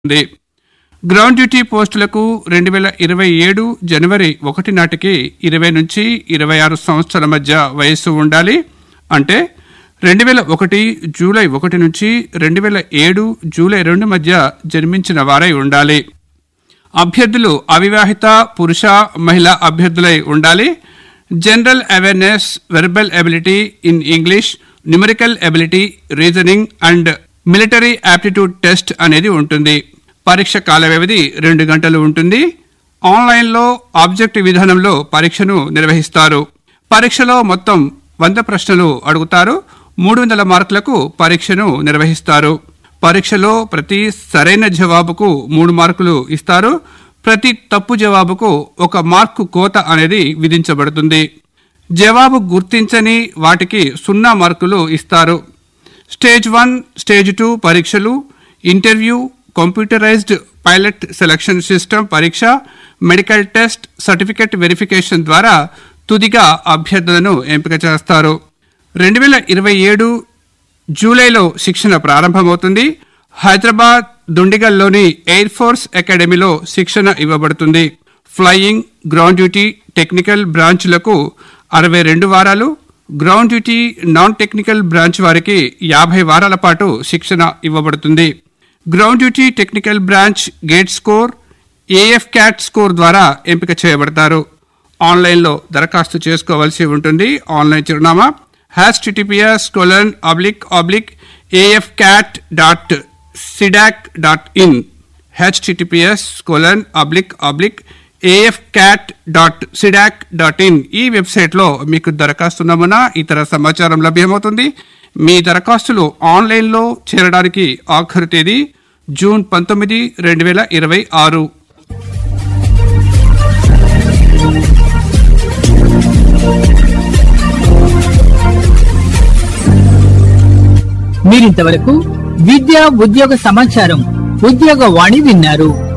ఉంది ground duty పోస్టులకు రెండు వేల ఇరవై ఏడు జనవరి ఒకటి నాటికి ఇరవై నుంచి ఇరవై ఆరు సంవత్సరాల మధ్య వయస్సు ఉండాలి అంటే రెండు వేల ఒకటి జూలై ఒకటి నుంచి రెండు వేల ఏడు జూలై రెండు మధ్య జన్మించిన వారై ఉండాలి అభ్యర్థులు అవివాహిత పురుష మహిళా అభ్యర్థులై ఉండాలి general awareness verbal ability in English numerical ability reasoning and military aptitude test అనేది ఉంటుంది పరీక్ష కాల వ్యవధి రెండు గంటలు ఉంటుంది ఆన్లైన్లో ఆబ్జెక్టివ్ విధానంలో పరీక్షను నిర్వహిస్తారు పరీక్షలో మొత్తం వంద ప్రశ్నలు అడుగుతారు మూడు వందల మార్కులకు పరీక్షను నిర్వహిస్తారు పరీక్షలో ప్రతి సరైన జవాబుకు మూడు మార్కులు ఇస్తారు ప్రతి తప్పు జవాబుకు ఒక మార్కు కోత అనేది విధించబడుతుంది జవాబు గుర్తించని వాటికి సున్నా మార్కులు ఇస్తారు స్టేజ్ వన్ స్టేజ్ టూ పరీక్షలు interview computerized pilot selection system పరీక్ష మెడికల్ టెస్ట్ సర్టిఫికెట్ వెరిఫికేషన్ ద్వారా తుదిగా అభ్యర్థులను ఎంపిక చేస్తారు రెండు వేల ఇరవై ఏడు జూలైలో శిక్షణ ప్రారంభమవుతుంది హైదరాబాద్ దుండిగల్లోని ఎయిర్ ఫోర్స్ అకాడమీలో శిక్షణ ఇవ్వబడుతుంది ఫ్లయింగ్ గ్రౌండ్ డ్యూటీ టెక్నికల్ బ్రాంచ్లకు అరవై రెండు వారాలు ground duty non technical branch వారికి యాభై వారాల పాటు శిక్షణ ఇవ్వబడుతుంది ground duty technical branch GATE score AF CAT score ద్వారా ఎంపిక చేయబడతారు ఆన్లైన్లో దరఖాస్తు చేసుకోవాల్సి ఉంటుంది ఆన్లైన్ చిరునామా HTTPS colon oblique oblique AF CAT dot CDAC dot in HTTPS colon oblique oblique AF CAT dot CDAC dot in ఈ వెబ్సైట్లో మీకు దరఖాస్తు నమూనా ఇతర సమాచారం లభ్యమవుతుంది మీ దరఖాస్తులు ఆన్లైన్లో చేరడానికి ఆఖరు తేదీ జూన్ పంతొమ్మిది రెండు వేల ఇరవై ఆరు మీరింతవరకు విద్య ఉద్యోగ సమాచారం ఉద్యోగ వాణి విన్నారు